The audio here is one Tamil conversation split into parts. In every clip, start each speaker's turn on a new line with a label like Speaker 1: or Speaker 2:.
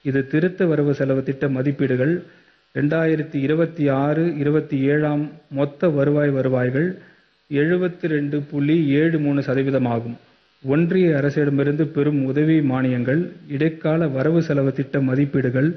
Speaker 1: இது திருத்த வரவு செலவு திட்ட மதிப்பீடுகள் ரெண்டாயிரத்தி இருபத்தி ஆறு இருபத்தி ஏழாம் மொத்த வருவாய் வருவாய்கள் எழுபத்தி ரெண்டு புள்ளி ஏழு மூணு சதவீதமாகும் ஒன்றிய அரசிடமிருந்து பெறும் உதவி மானியங்கள் இடைக்கால வரவு செலவு திட்ட மதிப்பீடுகள்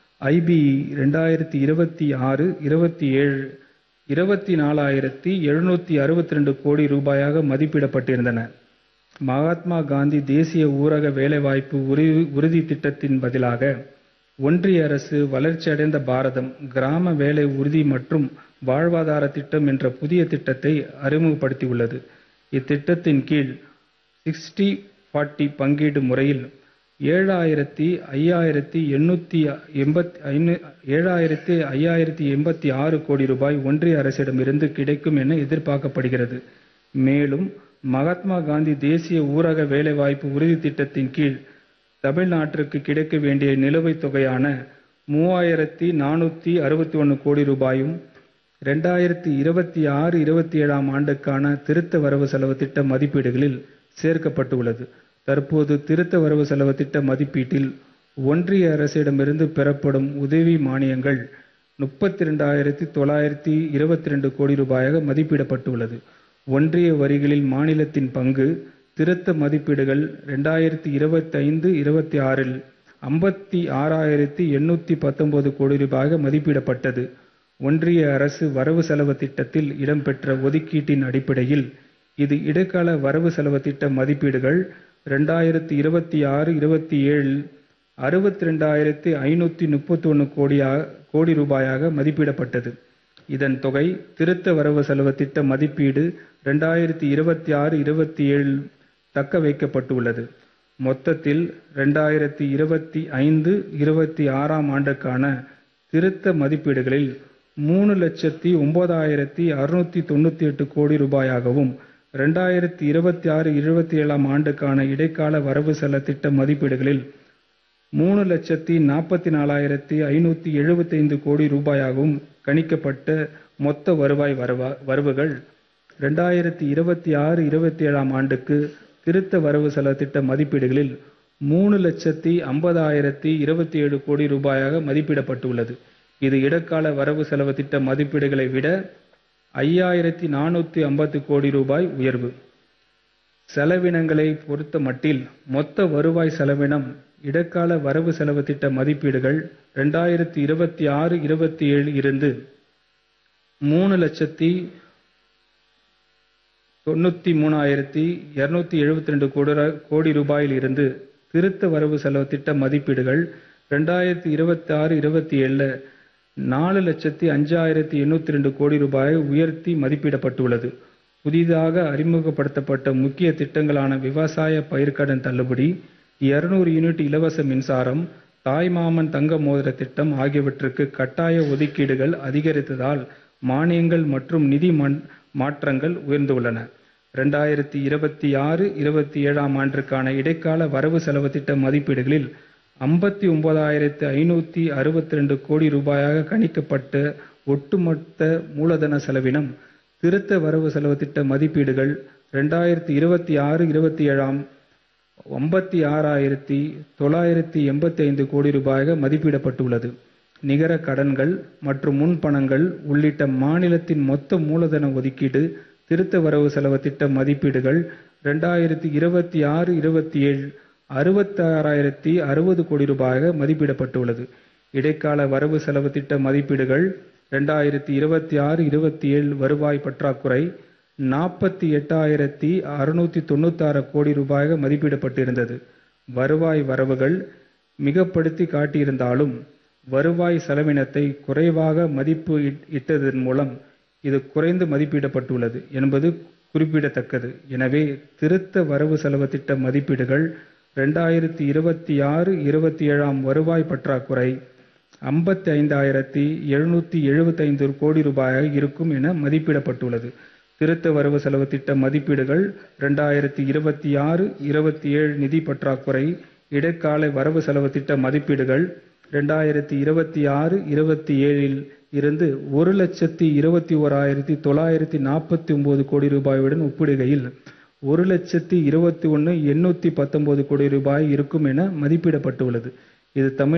Speaker 1: ஐபிஇ ரெண்டாயிரத்தி இருபத்தி ஆறு இருபத்தி ஏழு இருபத்தி நாலாயிரத்தி எழுநூத்தி அறுபத்தி ரெண்டு கோடி ரூபாயாக மதிப்பிடப்பட்டிருந்தன மகாத்மா காந்தி தேசிய ஊரக வேலைவாய்ப்பு உறுதி உறுதி திட்டத்தின் பதிலாக ஒன்றிய அரசு வளர்ச்சியடைந்த பாரதம் கிராம வேலை உறுதி மற்றும் வாழ்வாதார திட்டம் என்ற புதிய திட்டத்தை அறிமுகப்படுத்தியுள்ளது இத்திட்டத்தின் கீழ் சிக்ஸ்டி ஃபார்ட்டி பங்கீடு முறையில் ஏழாயிரத்தி ஐயாயிரத்தி எண்ணூத்தி எண்பத்தி ஐநூ ஏழாயிரத்தி ஐயாயிரத்தி எண்பத்தி ஆறு கோடி ரூபாய் ஒன்றிய அரசிடமிருந்து கிடைக்கும் என எதிர்பார்க்கப்படுகிறது மேலும் மகாத்மா காந்தி தேசிய ஊரக வேலைவாய்ப்பு உறுதி திட்டத்தின் கீழ் தமிழ்நாட்டிற்கு கிடைக்க வேண்டிய நிலுவைத் தொகையான மூவாயிரத்தி நானூத்தி அறுபத்தி ஒன்று கோடி ரூபாயும் ரெண்டாயிரத்தி இருபத்தி ஆறு இருபத்தி ஏழாம் ஆண்டுக்கான திருத்த வரவு செலவு திட்ட மதிப்பீடுகளில் சேர்க்கப்பட்டுள்ளது தற்போது திருத்த வரவு செலவு திட்ட மதிப்பீட்டில் ஒன்றிய அரசிடமிருந்து பெறப்படும் உதவி மானியங்கள் முப்பத்தி ரெண்டாயிரத்தி தொள்ளாயிரத்தி இருபத்தி ரெண்டு கோடி ரூபாயாக மதிப்பிடப்பட்டுள்ளது ஒன்றிய வரிகளில் மாநிலத்தின் பங்கு திருத்த மதிப்பீடுகள் ரெண்டாயிரத்தி இருபத்தி ஐந்து இருபத்தி ஆறில் ஐம்பத்தி ஆறாயிரத்தி எண்ணூத்தி பத்தொன்பது கோடி ரூபாயாக மதிப்பிடப்பட்டது ஒன்றிய அரசு வரவு செலவு திட்டத்தில் இடம்பெற்ற ஒதுக்கீட்டின் அடிப்படையில் இது இடைக்கால வரவு செலவு திட்ட மதிப்பீடுகள் ரெண்டாயிரத்தி இருபத்தி ஆறு இருபத்தி ஏழில் அறுபத்தி ரெண்டாயிரத்தி ஐநூத்தி முப்பத்தி ஒன்று கோடியா கோடி ரூபாயாக மதிப்பிடப்பட்டது இதன் தொகை திருத்த வரவு செலவு திட்ட மதிப்பீடு ரெண்டாயிரத்தி இருபத்தி ஆறு இருபத்தி ஏழில் தக்க வைக்கப்பட்டுள்ளது மொத்தத்தில் ரெண்டாயிரத்தி இருபத்தி ஐந்து இருபத்தி ஆறாம் ஆண்டுக்கான திருத்த மதிப்பீடுகளில் மூணு லட்சத்தி ஒன்பதாயிரத்தி அறுநூத்தி தொண்ணூத்தி எட்டு கோடி ரூபாயாகவும் ரெண்டாயிரத்தி இருபத்தி ஆறு இருபத்தி ஏழாம் ஆண்டுக்கான இடைக்கால வரவு செலவு திட்ட மதிப்பீடுகளில் மூணு லட்சத்தி நாற்பத்தி நாலாயிரத்தி ஐநூத்தி எழுபத்தைந்து கோடி ரூபாயாகவும் கணிக்கப்பட்ட மொத்த வருவாய் வரவா வரவுகள் ரெண்டாயிரத்தி இருபத்தி ஆறு இருபத்தி ஏழாம் ஆண்டுக்கு திருத்த வரவு செலவு திட்ட மதிப்பீடுகளில் மூணு லட்சத்தி ஐம்பதாயிரத்தி இருபத்தி ஏழு கோடி ரூபாயாக மதிப்பிடப்பட்டுள்ளது இது இடைக்கால வரவு செலவு திட்ட மதிப்பீடுகளை விட ஐயாயிரத்தி நானூத்தி ஐம்பது கோடி ரூபாய் உயர்வு செலவினங்களை பொறுத்த மட்டில் மொத்த வருவாய் செலவினம் இடைக்கால வரவு செலவு திட்ட மதிப்பீடுகள் ரெண்டாயிரத்தி இருபத்தி ஆறு இருபத்தி ஏழு இருந்து மூணு லட்சத்தி தொண்ணூத்தி மூணாயிரத்தி இருநூத்தி எழுபத்தி ரெண்டு கோடி ரூபாயில் இருந்து திருத்த வரவு செலவு திட்ட மதிப்பீடுகள் ரெண்டாயிரத்தி இருபத்தி ஆறு இருபத்தி ஏழுல நாலு லட்சத்தி அஞ்சாயிரத்தி எண்ணூத்தி ரெண்டு கோடி ரூபாயை உயர்த்தி மதிப்பிடப்பட்டுள்ளது புதிதாக அறிமுகப்படுத்தப்பட்ட முக்கிய திட்டங்களான விவசாய பயிர்க்கடன் தள்ளுபடி இருநூறு யூனிட் இலவச மின்சாரம் தாய்மாமன் தங்க மோதிர திட்டம் ஆகியவற்றுக்கு கட்டாய ஒதுக்கீடுகள் அதிகரித்ததால் மானியங்கள் மற்றும் நிதி மாற்றங்கள் உயர்ந்துள்ளன ரெண்டாயிரத்தி இருபத்தி ஆறு இருபத்தி ஏழாம் ஆண்டிற்கான இடைக்கால வரவு செலவு திட்ட மதிப்பீடுகளில் ஐம்பத்தி ஒன்பதாயிரத்தி ஐநூத்தி அறுபத்தி ரெண்டு கோடி ரூபாயாக கணிக்கப்பட்ட ஒட்டுமொத்த மூலதன செலவினம் திருத்த வரவு செலவு திட்ட மதிப்பீடுகள் ரெண்டாயிரத்தி இருபத்தி ஆறு இருபத்தி ஏழாம் ஐம்பத்தி ஆறாயிரத்தி தொள்ளாயிரத்தி எண்பத்தி ஐந்து கோடி ரூபாயாக மதிப்பிடப்பட்டுள்ளது நிகர கடன்கள் மற்றும் முன்பணங்கள் உள்ளிட்ட மாநிலத்தின் மொத்த மூலதன ஒதுக்கீடு திருத்த வரவு செலவு திட்ட மதிப்பீடுகள் ரெண்டாயிரத்தி இருபத்தி ஆறு இருபத்தி ஏழு அறுபத்தி ஆறாயிரத்தி அறுபது கோடி ரூபாயாக மதிப்பிடப்பட்டுள்ளது இடைக்கால வரவு செலவு திட்ட மதிப்பீடுகள் ரெண்டாயிரத்தி இருபத்தி ஆறு இருபத்தி ஏழு வருவாய் பற்றாக்குறை நாற்பத்தி எட்டாயிரத்தி அறுநூத்தி தொண்ணூத்தாறு கோடி ரூபாயாக மதிப்பிடப்பட்டிருந்தது வருவாய் வரவுகள் மிகப்படுத்தி காட்டியிருந்தாலும் வருவாய் செலவினத்தை குறைவாக மதிப்பு இட்டதன் மூலம் இது குறைந்து மதிப்பிடப்பட்டுள்ளது என்பது குறிப்பிடத்தக்கது எனவே திருத்த வரவு செலவு திட்ட மதிப்பீடுகள் ரெண்டாயிரத்தி இருபத்தி ஆறு இருபத்தி ஏழாம் வருவாய் பற்றாக்குறை ஐம்பத்தி ஐந்தாயிரத்தி எழுநூத்தி எழுபத்தி ஐந்து கோடி ரூபாயாக இருக்கும் என மதிப்பிடப்பட்டுள்ளது திருத்த வரவு செலவு திட்ட மதிப்பீடுகள் ரெண்டாயிரத்தி இருபத்தி ஆறு இருபத்தி ஏழு நிதி பற்றாக்குறை இடைக்கால வரவு செலவு திட்ட மதிப்பீடுகள் ரெண்டாயிரத்தி இருபத்தி ஆறு இருபத்தி ஏழில் இருந்து ஒரு லட்சத்தி இருபத்தி ஓராயிரத்தி தொள்ளாயிரத்தி நாற்பத்தி ஒன்பது கோடி ரூபாயுடன் ஒப்பிடுகையில் ஒரு லட்சத்தி இருபத்தி ஒன்று எண்ணூத்தி பத்தொன்பது கோடி ரூபாய் இருக்கும் என மதிப்பிடப்பட்டுள்ளது இது தமிழ்